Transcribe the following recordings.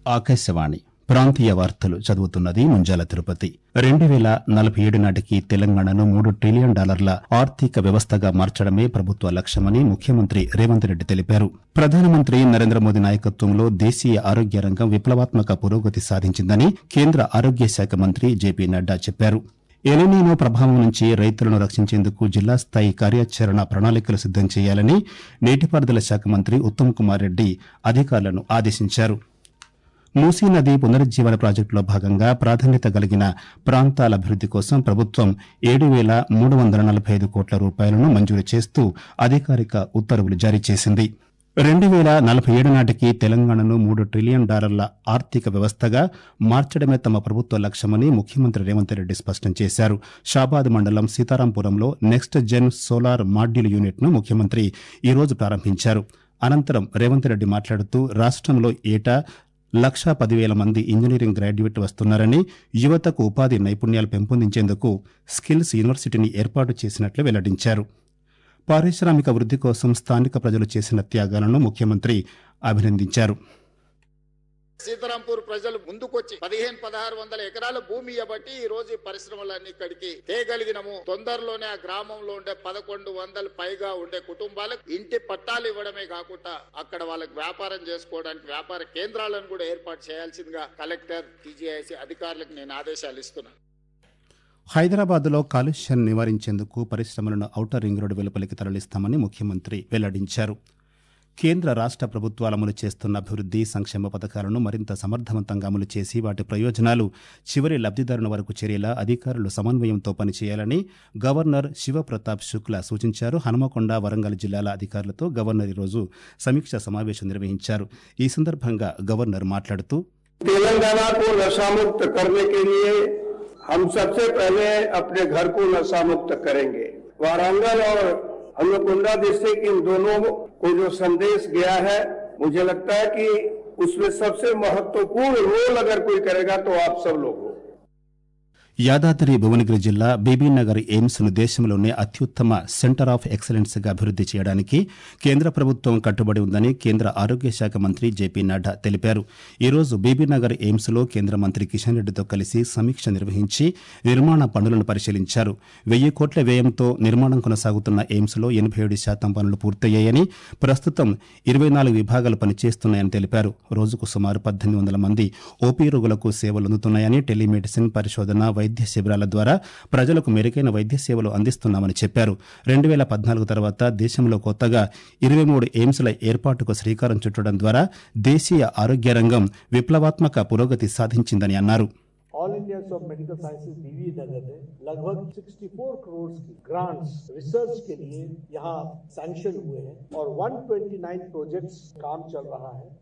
ఆకాశవాణి ప్రాంతీయ వార్తలు చదువుతున్నది ముంజాల తిరుపతి రెండు వేల నలభై ఏడు నాటికి తెలంగాణను మూడు ట్రిలియన్ డాలర్ల ఆర్థిక వ్యవస్థగా మార్చడమే ప్రభుత్వ లక్ష్యమని ముఖ్యమంత్రి రేవంత్ రెడ్డి తెలిపారు ప్రధానమంత్రి నరేంద్ర మోదీ నాయకత్వంలో దేశీయ ఆరోగ్య రంగం విప్లవాత్మక పురోగతి సాధించిందని కేంద్ర ఆరోగ్య శాఖ మంత్రి జేపీ నడ్డా చెప్పారు ఎలినీనో ప్రభావం నుంచి రైతులను రక్షించేందుకు జిల్లా స్థాయి కార్యాచరణ ప్రణాళికలు సిద్దం చేయాలని నీటిపారుదల శాఖ మంత్రి ఉత్తమ్ కుమార్ రెడ్డి అధికారులను ఆదేశించారు మూసీ నది పునరుజ్జీవన ప్రాజెక్టులో భాగంగా ప్రాధాన్యత కలిగిన ప్రాంతాల అభివృద్ది కోసం ప్రభుత్వం ఏడు వేల మూడు వందల నలభై ఐదు కోట్ల రూపాయలను మంజూరు చేస్తూ అధికారిక ఉత్తర్వులు జారీ చేసింది రెండు వేల నలభై ఏడు నాటికి తెలంగాణను మూడు ట్రిలియన్ డాలర్ల ఆర్థిక వ్యవస్థగా మార్చడమే తమ ప్రభుత్వ లక్ష్యమని ముఖ్యమంత్రి రేవంత్ రెడ్డి స్పష్టం చేశారు షాబాద్ మండలం సీతారాంపురంలో next gen solar module unit ను ముఖ్యమంత్రి ఈ రోజు ప్రారంభించారు అనంతరం రేవంత్ రెడ్డి మాట్లాడుతూ రాష్టంలో ఏటా లక్షా పదివేల మంది ఇంజనీరింగ్ గ్రాడ్యుయేట్ వస్తున్నారని యువతకు ఉపాధి నైపుణ్యాలు పెంపొందించేందుకు స్కిల్స్ యూనివర్సిటీని ఏర్పాటు చేసినట్లు వెల్లడించారు పారిశ్రామిక వృద్ది కోసం స్థానిక ప్రజలు చేసిన త్యాగాలను ముఖ్యమంత్రి అభినందించారు సీతారాంపూర్ ప్రజలు ముందుకొచ్చి పదిహేను పదహారు వందల ఎకరాల భూమి ఇవ్వబట్టి ఈ రోజు ఈ పరిశ్రమలన్నీ ఇక్కడికి తేగలిగినము తొందరలోనే ఆ గ్రామంలో ఉండే పదకొండు వందల పైగా ఉండే కుటుంబాలకు ఇంటి పట్టాలు ఇవ్వడమే కాకుండా అక్కడ వాళ్ళకి వ్యాపారం చేసుకోవడానికి వ్యాపార కేంద్రాలను కూడా ఏర్పాటు చేయాల్సిందిగా కలెక్టర్ టీజీఐసి అధికారులకు నేను ఆదేశాలు ఇస్తున్నాను హైదరాబాద్లో కాలుష్యాన్ని నివారించేందుకు పరిశ్రమలను ఔటర్ రింగ్ రోడ్డు వెలుపలికి తరలిస్తామని ముఖ్యమంత్రి వెల్లడించారు కేంద్ర రాష్ట ప్రభుత్వాలు అమలు చేస్తున్న అభివృద్ది సంక్షేమ పథకాలను మరింత సమర్థవంతంగా అమలు చేసి వాటి ప్రయోజనాలు చివరి లబ్దిదారుని వరకు చేరేలా అధికారులు సమన్వయంతో పనిచేయాలని గవర్నర్ శివప్రతాప్ శుక్లా సూచించారు హనుమకొండ వరంగల్ జిల్లాల అధికారులతో గవర్నర్ ఈరోజు సమీక్ష సమావేశం నిర్వహించారు ఈ సందర్భంగా గవర్నర్ మాట్లాడుతూ तेलंगाना को नशा मुक्त करने के लिए हम सबसे पहले अपने घर को नशा मुक्त करेंगे वारंगल और हनुकुंडा डिस्ट्रिक्ट इन दोनों को जो संदेश गया है मुझे लगता है कि उसमें सबसे महत्वपूर्ण रोल अगर कोई करेगा तो आप सब लोग हो యాదాద్రి భువనగిరి జిల్లా బీబీనగర్ ఎయిమ్స్ ను దేశంలోనే అత్యుత్తమ సెంటర్ ఆఫ్ ఎక్సలెన్స్ గా అభివృద్ది చేయడానికి కేంద్ర ప్రభుత్వం కట్టుబడి ఉందని కేంద్ర ఆరోగ్య శాఖ మంత్రి జేపీ నడ్డా తెలిపారు ఈ రోజు బీబీనగర్ ఎయిమ్స్ లో కేంద్ర మంత్రి కిషన్ రెడ్డితో కలిసి సమీక్ష నిర్వహించి నిర్మాణ పనులను పరిశీలించారు వెయ్యి కోట్ల వ్యయంతో నిర్మాణం కొనసాగుతున్న ఎయిమ్స్ లో ఎనబై ఏడు శాతం పనులు పూర్తయ్యాయని ప్రస్తుతం ఇరవై నాలుగు విభాగాలు పనిచేస్తున్నాయని తెలిపారు రోజుకు సుమారు పద్దెనిమిది వందల మంది ఓపీ రోగులకు సేవలు అందుతున్నాయని టెలిమెడిసిన్ పరిశోధన వైద్య శిబిరాల ద్వారా ప్రజలకు మెరుగైన వైద్య సేవలు అందిస్తున్నామని చెప్పారు రెండు వేల పద్నాలుగు తర్వాత దేశంలో కొత్తగా ఇరవై మూడు ఎయిమ్స్ల ఏర్పాటుకు శ్రీకారం చుట్టడం ద్వారా దేశీయ ఆరోగ్య రంగం విప్లవాత్మక పురోగతి సాధించిందని అన్నారు all India of medical sciences Bibinagar ने लगभग 64 करोड़ की ग्रांट्स रिसर्च के लिए यहाँ सैंक्शन हुए हैं और 129 प्रोजेक्ट्स काम चल रहा है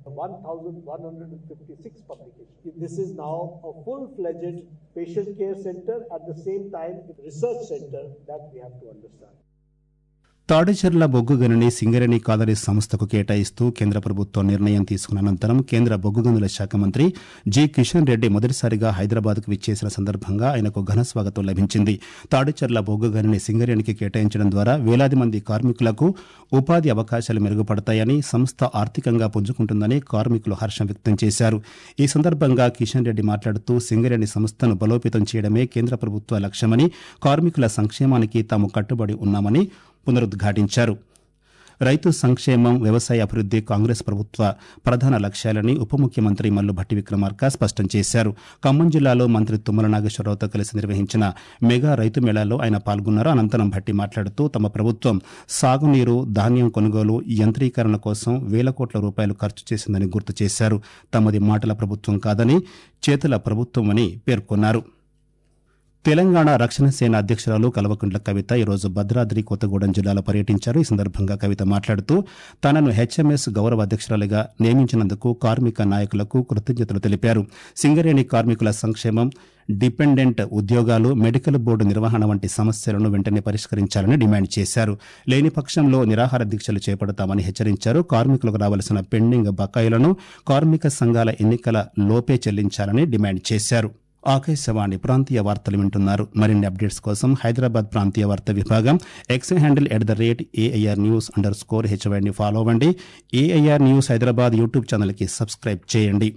1156 publication this is now a full fledged patient care center at the same time research center that we have to understand Tadicherla బొగ్గు గనిని సింగరేణి కాదరి సంస్థకు కేటాయిస్తూ కేంద్ర ప్రభుత్వం నిర్ణయం తీసుకున్న అనంతరం కేంద్ర బొగ్గు గనుల శాఖ మంత్రి జి కిషన్ రెడ్డి మొదటిసారిగా హైదరాబాద్కు విచ్చేసిన సందర్భంగా ఆయనకు ఘన స్వాగతం లభించింది తాడిచెర్ల బొగ్గు గనిని సింగరేణికి కేటాయించడం ద్వారా వేలాది మంది కార్మికులకు ఉపాధి అవకాశాలు మెరుగుపడతాయని సంస్థ ఆర్థికంగా పుంజుకుంటుందని కార్మికులు హర్షం వ్యక్తం చేశారు ఈ సందర్భంగా కిషన్ రెడ్డి మాట్లాడుతూ సింగరేణి సంస్థను బలోపేతం చేయడమే కేంద్ర ప్రభుత్వ లక్ష్యమని కార్మికుల సంక్షేమానికి తాము కట్టుబడి ఉన్నామని పునరుద్ఘాటించారు రైతు సంక్షేమం వ్యవసాయ అభివృద్ది కాంగ్రెస్ ప్రభుత్వ ప్రధాన లక్ష్యాలని ఉప ముఖ్యమంత్రి మల్లు భట్టి విక్రమార్క స్పష్టం చేశారు ఖమ్మం జిల్లాలో మంత్రి తుమ్మల నాగేశ్వరరావుతో కలిసి నిర్వహించిన మెగా రైతు మేళాలో ఆయన పాల్గొన్నారు అనంతరం భట్టి మాట్లాడుతూ తమ ప్రభుత్వం సాగునీరు ధాన్యం కొనుగోలు యంత్రీకరణ కోసం వేల కోట్ల రూపాయలు ఖర్చు చేసిందని గుర్తు చేశారు తమది మాటల ప్రభుత్వం కాదని చేతుల ప్రభుత్వమని పేర్కొన్నారు తెలంగాణ రక్షణ సేన అధ్యక్షురాలు కల్వకుంట్ల కవిత ఈరోజు భద్రాద్రి కొత్తగూడెం జిల్లాలో పర్యటించారు ఈ సందర్భంగా కవిత మాట్లాడుతూ తనను హెచ్ఎంఎస్ గౌరవ అధ్యక్షురాలిగా నియమించినందుకు కార్మిక నాయకులకు కృతజ్ఞతలు తెలిపారు సింగరేణి కార్మికుల సంక్షేమం డిపెండెంట్ ఉద్యోగాలు మెడికల్ బోర్డు నిర్వహణ వంటి సమస్యలను వెంటనే పరిష్కరించాలని డిమాండ్ చేశారు లేని పక్షంలో నిరాహార దీక్షలు చేపడతామని హెచ్చరించారు కార్మికులకు రావాల్సిన పెండింగ్ బకాయిలను కార్మిక సంఘాల ఎన్నికల లోపే చెల్లించాలని డిమాండ్ చేశారు ఆకాశవాణి ప్రాంతీయ వార్తలు వింటున్నారు మరిన్ని అప్డేట్స్ కోసం హైదరాబాద్ ప్రాంతీయ వార్తా విభాగం X handle at the rate AIR news underscore స్కోర్ హెచ్వైని ఫాలో అవ్వండి ఏఐఆర్ న్యూస్ హైదరాబాద్ యూట్యూబ్ ఛానల్కి సబ్స్క్రైబ్ చేయండి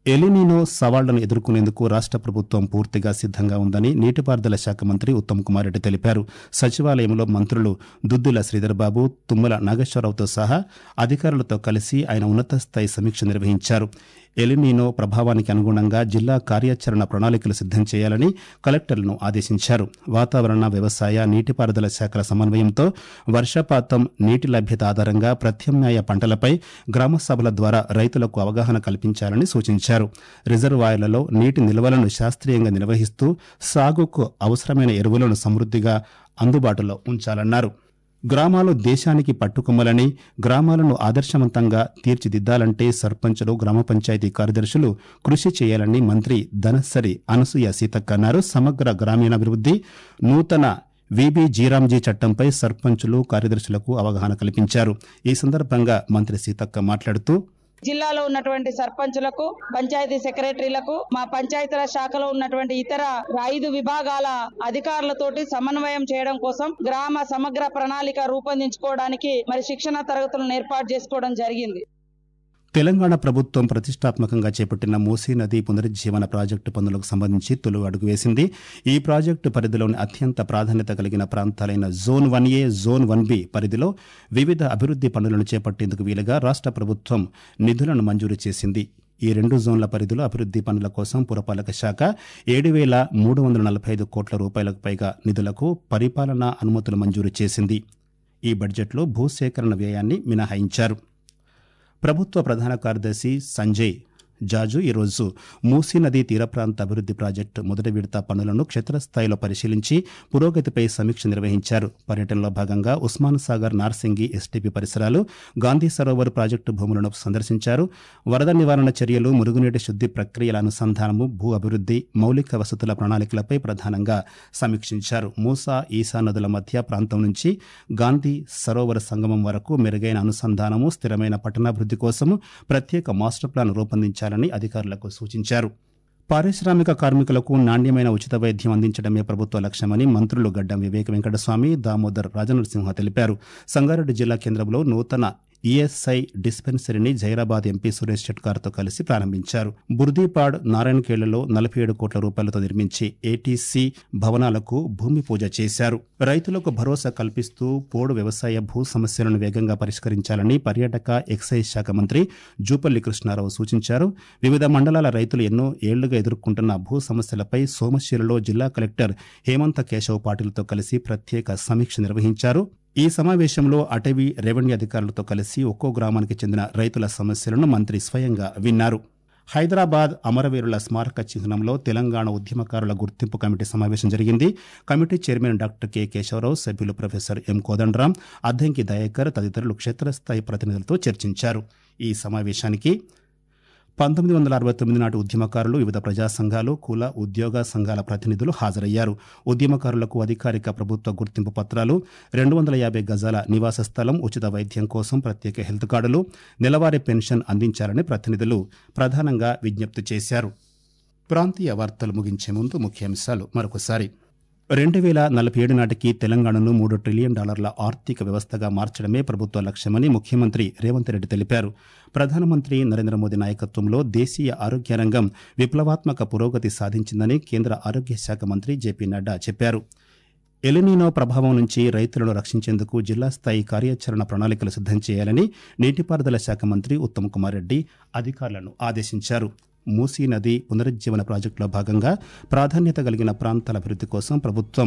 ఎలినినో సవాళ్లను ఎదుర్కొనేందుకు రాష్ట ప్రభుత్వం పూర్తిగా సిద్దంగా ఉందని నీటిపారుదల శాఖ మంత్రి ఉత్తమ్ కుమార్ రెడ్డి తెలిపారు సచివాలయంలో మంత్రులు దుద్దుల శ్రీధర్బాబు తుమ్మల నాగేశ్వరరావుతో సహా అధికారులతో కలిసి ఆయన ఉన్నత స్థాయి సమీక్ష నిర్వహించారు ఎలినీనో ప్రభావానికి అనుగుణంగా జిల్లా కార్యాచరణ ప్రణాళికలు సిద్దం చేయాలని కలెక్టర్లను ఆదేశించారు వాతావరణ వ్యవసాయ నీటిపారుదల శాఖల సమన్వయంతో వర్షపాతం నీటి లభ్యత ఆధారంగా ప్రత్యామ్నాయ పంటలపై గ్రామ సభల ద్వారా రైతులకు అవగాహన కల్పించాలని సూచించారు రిజర్వాయర్లలో నీటి నిల్వలను శాస్త్రీయంగా నిర్వహిస్తూ సాగుకు అవసరమైన ఎరువులను సమృద్దిగా అందుబాటులో ఉంచాలన్నారు గ్రామాలు దేశానికి పట్టుకొమ్మలని గ్రామాలను ఆదర్శవంతంగా తీర్చిదిద్దాలంటే సర్పంచులు గ్రామ పంచాయతీ కార్యదర్శులు కృషి చేయాలని మంత్రి ధనసరి అనసూయ సీతక్క అన్నారు సమగ్ర గ్రామీణాభివృద్ది నూతన విబి జీరాంజీ చట్టంపై సర్పంచులు కార్యదర్శులకు అవగాహన కల్పించారు ఈ సందర్భంగా మంత్రి సీతక్క మాట్లాడుతూ జిల్లాలో ఉన్నటువంటి సర్పంచులకు పంచాయతీ సెక్రటరీలకు మా పంచాయతీరాజ్ శాఖలో ఉన్నటువంటి ఇతర ఐదు విభాగాల అధికారులతోటి సమన్వయం చేయడం కోసం గ్రామ సమగ్ర ప్రణాళిక రూపొందించుకోవడానికి మరి శిక్షణ తరగతులను ఏర్పాటు చేసుకోవడం జరిగింది తెలంగాణ ప్రభుత్వం ప్రతిష్టాత్మకంగా చేపట్టిన మూసీ నది పునరుజ్జీవన ప్రాజెక్టు పనులకు సంబంధించి తొలి అడుగు వేసింది ఈ ప్రాజెక్టు పరిధిలోని అత్యంత ప్రాధాన్యత కలిగిన ప్రాంతాలైన zone one A zone one B పరిధిలో వివిధ అభివృద్ది పనులను చేపట్టేందుకు వీలుగా రాష్ట ప్రభుత్వం నిధులను మంజూరు చేసింది ఈ రెండు జోన్ల పరిధిలో అభివృద్ది పనుల కోసం పురపాలక శాఖ ఏడు వేల మూడు వందల నలభై ఐదు కోట్ల రూపాయలకు పైగా నిధులకు పరిపాలనా అనుమతులు మంజూరు చేసింది ఈ బడ్జెట్లో భూసేకరణ వ్యయాన్ని మినహాయించారు ప్రభుత్వ ప్రధాన కార్యదర్శి సంజయ్ జాజు ఈరోజు మూసీ నదీ తీర ప్రాంత అభివృద్ది ప్రాజెక్టు మొదటి విడత పనులను క్షేత్రస్థాయిలో పరిశీలించి పురోగతిపై సమీక్ష నిర్వహించారు పర్యటనలో భాగంగా ఉస్మాన్ సాగర్ నార్సింగి ఎస్టీపీ పరిసరాలు గాంధీ సరోవర్ ప్రాజెక్టు భూములను సందర్శించారు వరద నివారణ చర్యలు మురుగునీటి శుద్ది ప్రక్రియల అనుసంధానము భూ అభివృద్ది మౌలిక వసతుల ప్రణాళికలపై ప్రధానంగా సమీక్షించారు మూసా ఈసా నదుల మధ్య ప్రాంతం నుంచి గాంధీ సరోవర సంగమం వరకు మెరుగైన అనుసంధానము స్థిరమైన పట్టణాభివృద్ది కోసం ప్రత్యేక మాస్టర్ ప్లాన్ రూపొందించాలని అధికారులకు సూచించారు పారిశ్రామిక కార్మికులకు నాణ్యమైన ఉచిత వైద్యం అందించడమే ప్రభుత్వ లక్ష్యమని మంత్రులు గడ్డం వివేక వెంకటస్వామి దామోదర్ రాజనరసింహ తెలిపారు సంగారెడ్డి జిల్లా కేంద్రంలో నూతన ఈఎస్ఐ డిస్పెన్సరీని జైరాబాద్ ఎంపీ సురేష్ షెట్కార్తో కలిసి ప్రారంభించారు బుర్దీపాడ్ నారాయణఖేళ్లలో నలభై ఏడు కోట్ల రూపాయలతో నిర్మించి ఏటీసీ భవనాలకు భూమి పూజ చేశారు రైతులకు భరోసా కల్పిస్తూ పోడు వ్యవసాయ భూ సమస్యలను వేగంగా పరిష్కరించాలని పర్యాటక ఎక్సైజ్ శాఖ మంత్రి జూపల్లి కృష్ణారావు సూచించారు వివిధ మండలాల రైతులు ఎన్నో ఏళ్లుగా ఎదుర్కొంటున్న భూ సమస్యలపై సోమశిలలో జిల్లా కలెక్టర్ హేమంత కేశవ్ పాటిల్తో కలిసి ప్రత్యేక సమీక్ష నిర్వహించారు ఈ సమావేశంలో అటవీ రెవెన్యూ అధికారులతో కలిసి ఒక్కో గ్రామానికి చెందిన రైతుల సమస్యలను మంత్రి స్వయంగా విన్నారు హైదరాబాద్ అమరవీరుల స్మారక చిహ్నంలో తెలంగాణ ఉద్యమకారుల గుర్తింపు కమిటీ సమావేశం జరిగింది committee chairman doctor K Keshava Rao సభ్యులు ప్రొఫెసర్ ఎం కోదండరాం అద్దంకి దయాకర్ తదితరులు క్షేత్రస్థాయి ప్రతినిధులతో చర్చించారు ఈ సమావేశానికి పంతొమ్మిది వందల అరవై తొమ్మిది నాటి ఉద్యమకారులు వివిధ ప్రజా సంఘాలు కుల ఉద్యోగ సంఘాల ప్రతినిధులు హాజరయ్యారు ఉద్యమకారులకు అధికారిక ప్రభుత్వ గుర్తింపు పత్రాలు రెండు వందల యాభై గజాల నివాస స్థలం ఉచిత వైద్యం కోసం ప్రత్యేక హెల్త్ కార్డులు నెలవారీ పెన్షన్ అందించాలని ప్రతినిధులు ప్రధానంగా విజ్ఞప్తి చేశారు ప్రాంతీయ వార్తలు ముగించే ముందు ముఖ్యాంశాలు మరొకసారి రెండు వేల నలభై ఏడు నాటికి తెలంగాణను మూడు ట్రిలియన్ డాలర్ల ఆర్థిక వ్యవస్థగా మార్చడమే ప్రభుత్వ లక్ష్యమని ముఖ్యమంత్రి రేవంత్ రెడ్డి తెలిపారు ప్రధానమంత్రి నరేంద్ర మోదీ నాయకత్వంలో దేశీయ ఆరోగ్య రంగం విప్లవాత్మక పురోగతి సాధించిందని కేంద్ర ఆరోగ్య శాఖ మంత్రి జేపీ నడ్డా చెప్పారు ఎలినీనో ప్రభావం నుంచి రైతులను రక్షించేందుకు జిల్లా స్థాయి కార్యాచరణ ప్రణాళికలు సిద్దం చేయాలని నీటిపారుదల శాఖ మంత్రి ఉత్తమ్ కుమార్ రెడ్డి అధికారులను ఆదేశించారు మూసీ నది పునరుజ్జీవన ప్రాజెక్టులో భాగంగా ప్రాధాన్యత కలిగిన ప్రాంతాల అభివృద్ది కోసం ప్రభుత్వం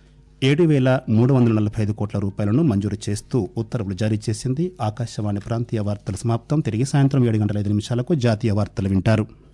ఏడు వేల మూడు వందల నలభై ఐదు కోట్ల రూపాయలను మంజూరు చేస్తూ ఉత్తర్వులు జారీ చేసింది ఆకాశవాణి ప్రాంతీయ వార్తలు సమాప్తం తిరిగి సాయంత్రం ఏడు గంటల ఐదు నిమిషాలకు జాతీయ వార్తలు వింటారు